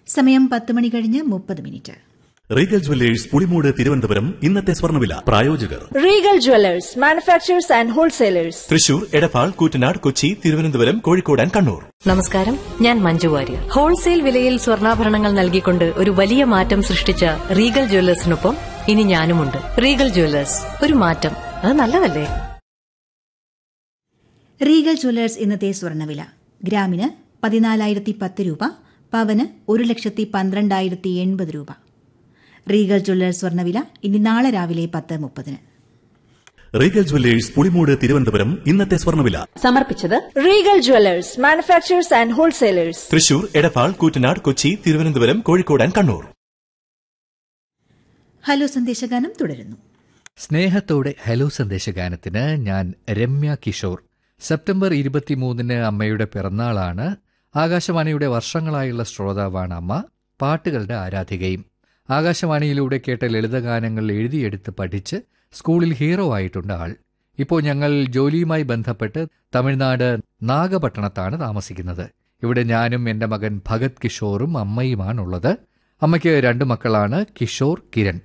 സമയം പത്ത് മണി കഴിഞ്ഞ് മുപ്പത് minute Regal jewellers Pulimood Thiruvananthapuram ഇന്നത്തെ സ്വർണ്ണവില പ്രായോജകർ Regal jewellers manufacturers and wholesalers Thrissur Edappal Koottanad Kochi Thiruvananthapuram Kozhikode and Kannur നമസ്കാരം ഞാൻ മഞ്ജു വാര്യർ ഹോൾസെയിൽ വിലയിൽ സ്വർണ്ണാഭരണങ്ങൾ നൽകിക്കൊണ്ട് ഒരു വലിയ മാറ്റം സൃഷ്ടിച്ച റീഗൽ ജ്വല്ലേഴ്സിനൊപ്പം ഇനി ഞാനുമുണ്ട് റീഗൽ ജ്വല്ലേഴ്സ് ഒരു മാറ്റം അത് നല്ലതല്ലേ റീഗൽ ജ്വല്ലേഴ്സ് ഇന്നത്തെ സ്വർണ്ണവില ഗ്രാമിന് പതിനാലായിരത്തി പത്ത് രൂപ പവന് ഒരു ലക്ഷത്തി പന്ത്രണ്ടായിരത്തി എൺപത് രൂപ റീഗൽ ജ്വല്ലേഴ്സ് സ്വർണ്ണവില ഇനി നാളെ രാവിലെ പത്ത് മുപ്പതിന് റീഗൽ ജുവല്ലേഴ്സ് പുളിമൂട് തിരുവനന്തപുരം ഇന്നത്തെ സ്വർണ്ണവില സമർപ്പിച്ചത് Regal jewellers manufacturers and wholesalers Thrissur Edappal Koottanad Kochi Thiruvananthapuram Kozhikode and Kannur hello സന്ദേശഗാനം തുടരുന്നു സ്നേഹത്തോടെ ഹലോ സന്ദേശഗാനത്തിന് ഞാൻ രമ്യ കിഷോർ സെപ്റ്റംബർ ഇരുപത്തിമൂന്നിന് അമ്മയുടെ പിറന്നാളാണ് ആകാശവാണിയുടെ വർഷങ്ങളായുള്ള ശ്രോതാവാണ് അമ്മ പാട്ടുകളുടെ ആരാധികയും ആകാശവാണിയിലൂടെ കേട്ട ലളിതഗാനങ്ങൾ എഴുതിയെടുത്ത് പഠിച്ച് സ്കൂളിൽ ഹീറോ ആയിട്ടുണ്ട് ആൾ ഇപ്പോൾ ഞങ്ങൾ ജോലിയുമായി ബന്ധപ്പെട്ട് തമിഴ്നാട് നാഗപട്ടണത്താണ് താമസിക്കുന്നത് ഇവിടെ ഞാനും എൻ്റെ മകൻ ഭഗത് കിഷോറും അമ്മയുമാണുള്ളത് അമ്മയ്ക്ക് രണ്ട് മക്കളാണ് കിഷോർ കിരൺ